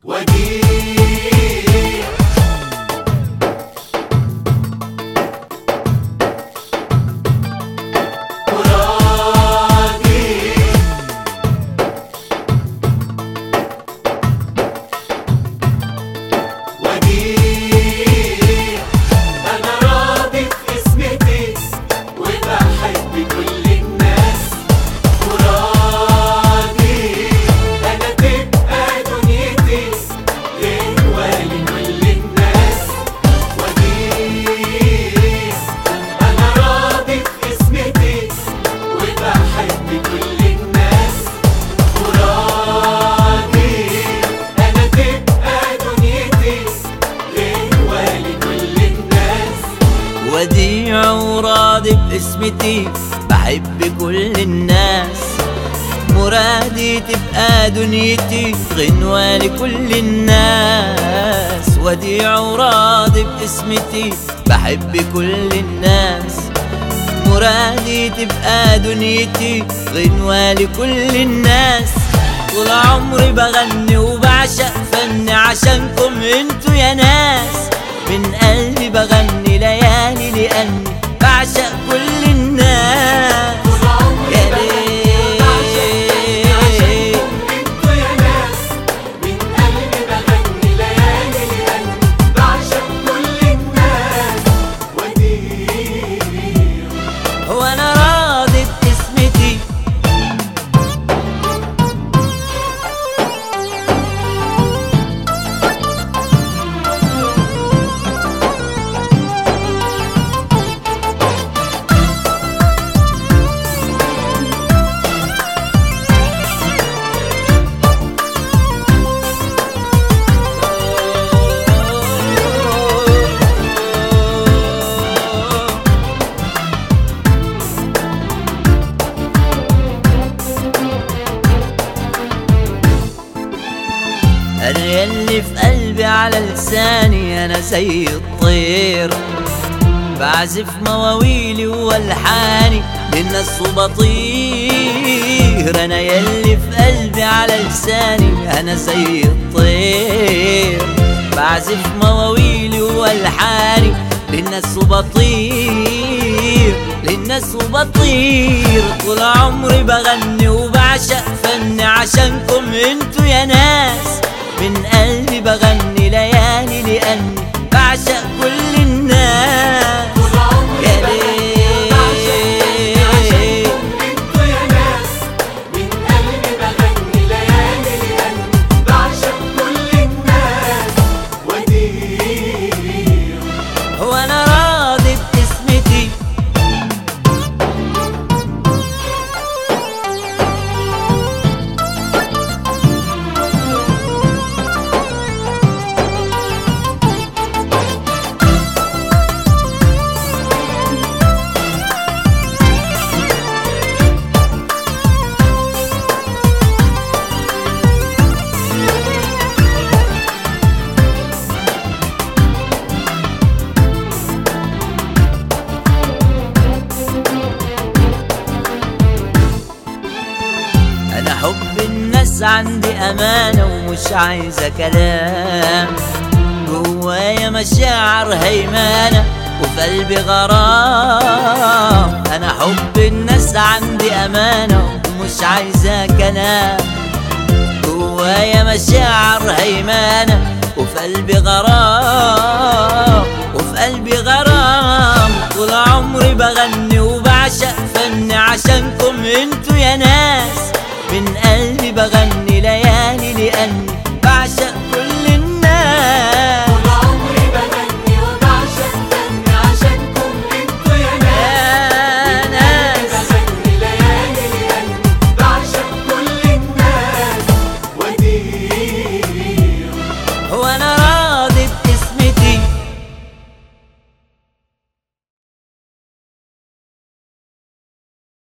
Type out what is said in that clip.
وديع مرادي وديع أنا راضي في اسمتي وبحب كل الناس مرادي أنا تبقى دنيتي غنوة لكل الناس وديع أنا راضي في اسمتي وبحب كل الناس مرادي أنا تبقى دنيتي غنوة لكل الناس وديع وراضي باسمتي بحب كل الناس مرادي تبقى دنيتي غنوة لكل الناس وديع وراضي باسمتي بحب كل الناس مرادي تبقى دنيتي غنوة لكل الناس طول عمري بغني وبعشق فن عشانكم انتوا يا ناس من قلبي بغني ليالي لأني بعشق كل الناس يا ليل انتوا يا ناس من قلبي بغني ليالي لأني بعشق كل الناس وديع وانا راضي باسمتي انا يلي في قلبي على لساني انا زي الطير بعزف مواويلي والحاني للناس وبطير انا يلي في قلبي على لساني انا زي الطير بعزف مواويلي والحاني للناس وبطير للناس وبطير طول عمري بغني وبعشق فن عشانكم انتوا يا ناس من قلبي بغني ليالي لأني بعشق كل الناس يا ليل انتوا يا ناس من قلبي بغني ليالي لأني بعشق كل الناس وديع وانا راضي باسمتي انا حب الناس عندي امانه ومش عايزه كلام جوايا مشاعر هيمانه وفي قلبي غرام انا حب الناس عندي امانه ومش عايزه كلام جوايا مشاعر هيمانه وفي قلبي غرام وفي قلبي غرام طول عمري بغني وبعشق فن عشانكم انتوا يا ناس من قلبي بغني ليالي لأني